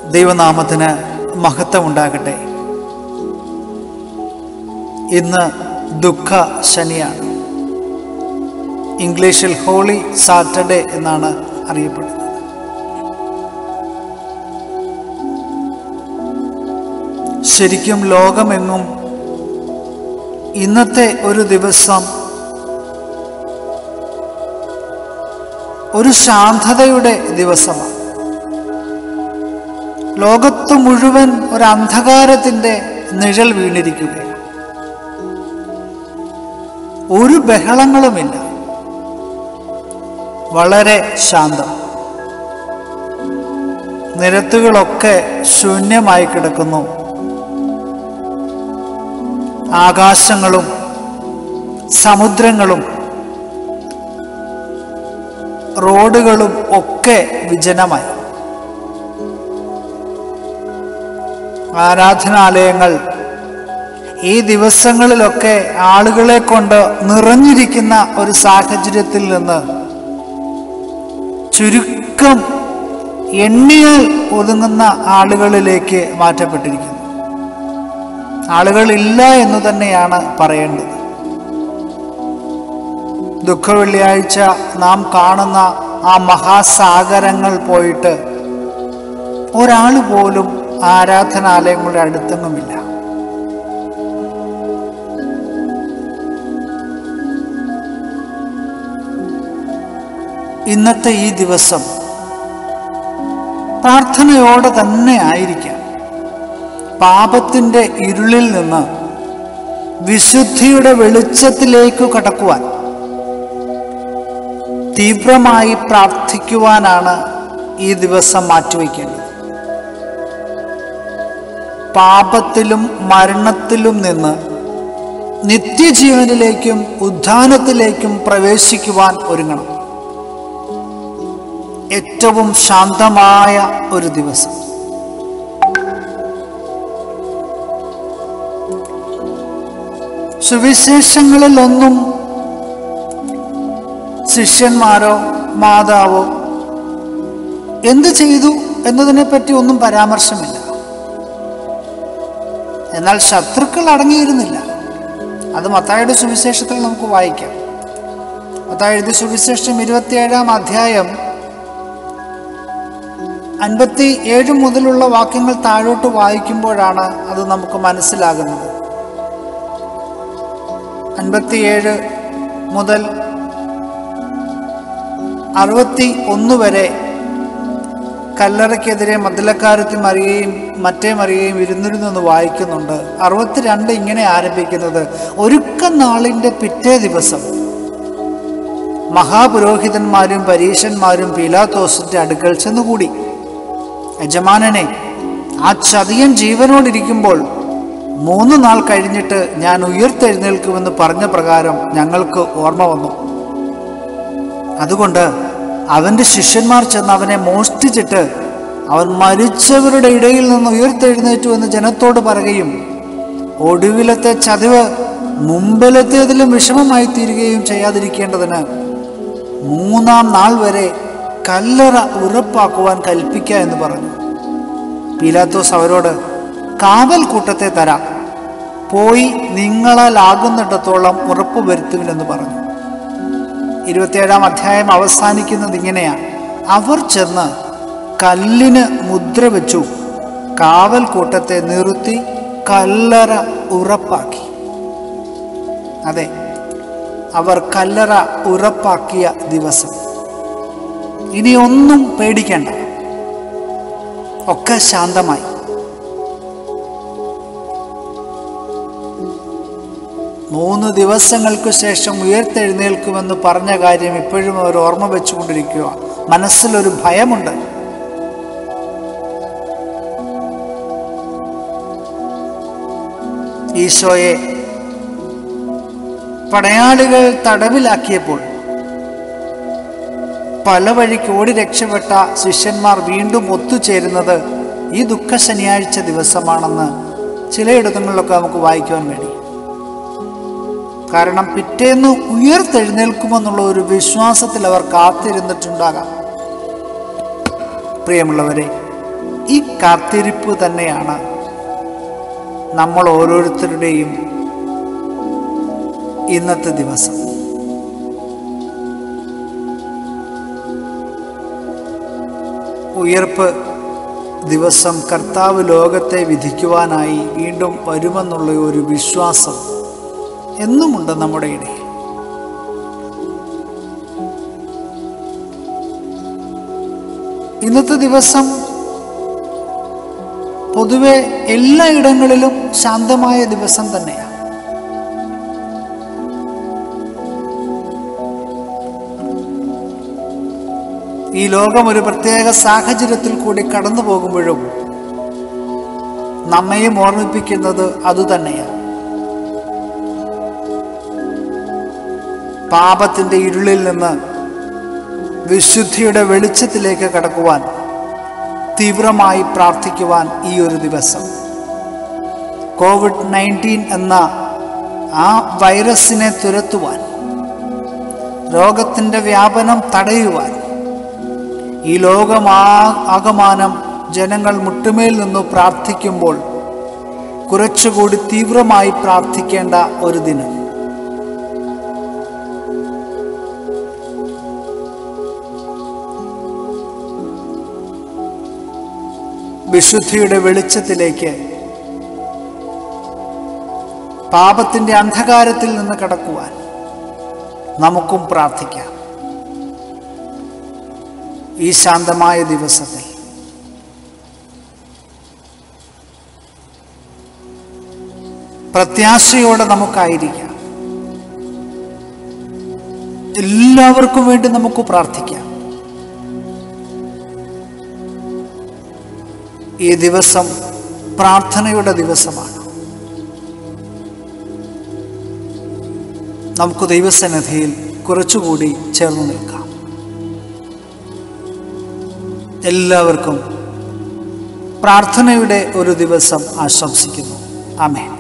ദൈവനാമത്തിന് മഹത്വമുണ്ടാകട്ടെ ഇന്ന് ദുഃഖ ശനിയാണ് ഇംഗ്ലീഷിൽ ഹോളി സാറ്റർഡേ എന്നാണ് അറിയപ്പെടുന്നത് ശരിക്കും ലോകമെങ്ങും ഇന്നത്തെ ഒരു ദിവസം ഒരു ശാന്തതയുടെ ദിവസമാണ് ലോകത്ത് മുഴുവൻ ഒരു അന്ധകാരത്തിൻ്റെ നിഴൽ വീണിരിക്കുകയാണ് ഒരു ബഹളങ്ങളുമില്ല വളരെ ശാന്തം നിരത്തുകളൊക്കെ ശൂന്യമായി കിടക്കുന്നു ആകാശങ്ങളും സമുദ്രങ്ങളും റോഡുകളും ഒക്കെ വിജനമായി ആരാധനാലയങ്ങൾ ഈ ദിവസങ്ങളിലൊക്കെ ആളുകളെ കൊണ്ട് നിറഞ്ഞിരിക്കുന്ന ഒരു സാഹചര്യത്തിൽ നിന്ന് ചുരുക്കം എണ്ണിയാൽ ഒതുങ്ങുന്ന ആളുകളിലേക്ക് മാറ്റപ്പെട്ടിരിക്കുന്നു ആളുകളില്ല എന്ന് തന്നെയാണ് പറയേണ്ടത് ദുഃഖവെള്ളിയാഴ്ച നാം കാണുന്ന ആ മഹാസാഗരങ്ങൾ പോയിട്ട് ഒരാൾ പോലും ആരാധനാലയങ്ങളുടെ അടുത്തൊന്നുമില്ല ഇന്നത്തെ ഈ ദിവസം പ്രാർത്ഥനയോടെ തന്നെ ആയിരിക്കാം പാപത്തിൻ്റെ ഇരുളിൽ നിന്ന് വിശുദ്ധിയുടെ വെളിച്ചത്തിലേക്ക് കടക്കുവാൻ തീവ്രമായി പ്രാർത്ഥിക്കുവാനാണ് ഈ ദിവസം മാറ്റിവെക്കേണ്ടത് പാപത്തിലും മരണത്തിലും നിന്ന് നിത്യജീവനിലേക്കും ഉദ്ധാനത്തിലേക്കും പ്രവേശിക്കുവാൻ ഒരുങ്ങണം ഏറ്റവും ശാന്തമായ ഒരു ദിവസം സുവിശേഷങ്ങളിലൊന്നും ശിഷ്യന്മാരോ മാതാവോ എന്ത് ചെയ്തു എന്നതിനെപ്പറ്റി ഒന്നും പരാമർശമില്ല എന്നാൽ ശത്രുക്കൾ അടങ്ങിയിരുന്നില്ല അത് മത്തായുടെ സുവിശേഷത്തിൽ നമുക്ക് വായിക്കാം മത്തായുടെ സുവിശേഷം ഇരുപത്തിയേഴാം അധ്യായം അൻപത്തി ഏഴ് മുതലുള്ള വാക്യങ്ങൾ താഴോട്ട് വായിക്കുമ്പോഴാണ് അത് നമുക്ക് മനസ്സിലാകുന്നത് അൻപത്തിയേഴ് മുതൽ അറുപത്തി ഒന്ന് വരെ കല്ലറയ്ക്കെതിരെ മദ്ദലക്കാരത്തി മറിയുകയും മറ്റേ മറിയുകയും ഇരുന്നിരുന്നെന്ന് വായിക്കുന്നുണ്ട് അറുപത്തിരണ്ട് ഇങ്ങനെ ആരംഭിക്കുന്നത് ഒരുക്ക നാളിൻ്റെ പിറ്റേ ദിവസം മഹാപുരോഹിതന്മാരും പരീശന്മാരും പീലാത്തോസിന്റെ അടുക്കൽ ചെന്നുകൂടി യജമാനനെ ആ ചതിയൻ ജീവനോടിരിക്കുമ്പോൾ മൂന്ന് നാൾ കഴിഞ്ഞിട്ട് ഞാൻ ഉയർത്തെഴുന്നേൽക്കുമെന്ന് പറഞ്ഞ പ്രകാരം ഞങ്ങൾക്ക് ഓർമ്മ വന്നു അതുകൊണ്ട് അവൻ്റെ ശിഷ്യന്മാർ ചെന്ന് അവനെ മോഷ്ടിച്ചിട്ട് അവൻ മരിച്ചവരുടെ ഇടയിൽ നിന്ന് ഉയർത്തെഴുന്നേറ്റു എന്ന് ജനത്തോട് പറയുകയും ഒടുവിലത്തെ ചതിവ് മുമ്പിലത്തേതിലും വിഷമമായി തീരുകയും ചെയ്യാതിരിക്കേണ്ടതിന് മൂന്നാം നാൾ വരെ കല്ലറ ഉറപ്പാക്കുവാൻ കൽപ്പിക്കുക എന്ന് പറഞ്ഞു പീലാത്തോസ് അവരോട് കാവൽ കൂട്ടത്തെ തരാം പോയി നിങ്ങളാൽ ആകുന്നിടത്തോളം ഉറപ്പ് വരുത്തുവിനെന്ന് പറഞ്ഞു ഇരുപത്തിയേഴാം അധ്യായം അവസാനിക്കുന്നത് ഇങ്ങനെയാണ് അവർ ചെന്ന് കല്ലിന് മുദ്ര വെച്ചു കാവൽ കൂട്ടത്തെ നിർത്തി കല്ലറ ഉറപ്പാക്കി അതെ അവർ കല്ലറ ഉറപ്പാക്കിയ ദിവസം ഇനി ഒന്നും പേടിക്കേണ്ട ഒക്കെ ശാന്തമായി മൂന്ന് ദിവസങ്ങൾക്ക് ശേഷം ഉയർത്തെഴുന്നേൽക്കുമെന്ന് പറഞ്ഞ കാര്യം ഇപ്പോഴും അവർ ഓർമ്മ വെച്ചുകൊണ്ടിരിക്കുക മനസ്സിലൊരു ഭയമുണ്ട് ഈശോയെ പടയാളികൾ തടവിലാക്കിയപ്പോൾ പല വഴിക്ക് ഓടി രക്ഷപ്പെട്ട ശിഷ്യന്മാർ വീണ്ടും ഒത്തുചേരുന്നത് ഈ ദുഃഖ ശനിയാഴ്ച ദിവസമാണെന്ന് ചിലയിടങ്ങളിലൊക്കെ നമുക്ക് വായിക്കുവാൻ വേണ്ടി കാരണം പിറ്റേന്ന് ഉയർത്തെഴുന്നേൽക്കുമെന്നുള്ള ഒരു വിശ്വാസത്തിൽ അവർ കാത്തിരുന്നിട്ടുണ്ടാകാം പ്രിയമുള്ളവരെ ഈ കാത്തിരിപ്പ് തന്നെയാണ് നമ്മൾ ഓരോരുത്തരുടെയും ഇന്നത്തെ ദിവസം ഉയർപ്പ് ദിവസം കർത്താവ് ലോകത്തെ വിധിക്കുവാനായി വീണ്ടും വരുമെന്നുള്ള ഒരു വിശ്വാസം എന്നുമുണ്ട് നമ്മുടെ ഇടയിൽ ഇന്നത്തെ ദിവസം പൊതുവെ എല്ലായിടങ്ങളിലും ശാന്തമായ ദിവസം തന്നെയാണ് ഈ ലോകം ഒരു പ്രത്യേക സാഹചര്യത്തിൽ കൂടി കടന്നു പോകുമ്പോഴും നമ്മയും ഓർമ്മിപ്പിക്കുന്നത് അതുതന്നെയാണ് പാപത്തിന്റെ ഇരുളിൽ നിന്ന് വിശുദ്ധിയുടെ വെളിച്ചത്തിലേക്ക് കടക്കുവാൻ തീവ്രമായി പ്രാർത്ഥിക്കുവാൻ ഈ ഒരു ദിവസം കോവിഡ് നയൻറ്റീൻ എന്ന ആ വൈറസിനെ തുരത്തുവാൻ രോഗത്തിൻ്റെ വ്യാപനം തടയുവാൻ ഈ ലോകമാ ആകമാനം ജനങ്ങൾ മുട്ടുമേൽ നിന്നു പ്രാർത്ഥിക്കുമ്പോൾ കുറച്ചുകൂടി തീവ്രമായി പ്രാർത്ഥിക്കേണ്ട ഒരു ദിനം വിശുദ്ധിയുടെ വെളിച്ചത്തിലേക്ക് പാപത്തിൻ്റെ അന്ധകാരത്തിൽ നിന്ന് കടക്കുവാൻ നമുക്കും പ്രാർത്ഥിക്കാം ഈ ശാന്തമായ ദിവസത്തിൽ പ്രത്യാശയോടെ നമുക്കായിരിക്കാം എല്ലാവർക്കും വേണ്ടി നമുക്ക് പ്രാർത്ഥിക്കാം ഈ ദിവസം പ്രാർത്ഥനയുടെ ദിവസമാണ് നമുക്ക് ദൈവസന്നിധിയിൽ കുറച്ചുകൂടി ചേർന്ന് നിൽക്കാം എല്ലാവർക്കും പ്രാർത്ഥനയുടെ ഒരു ദിവസം ആശംസിക്കുന്നു ആമേൻ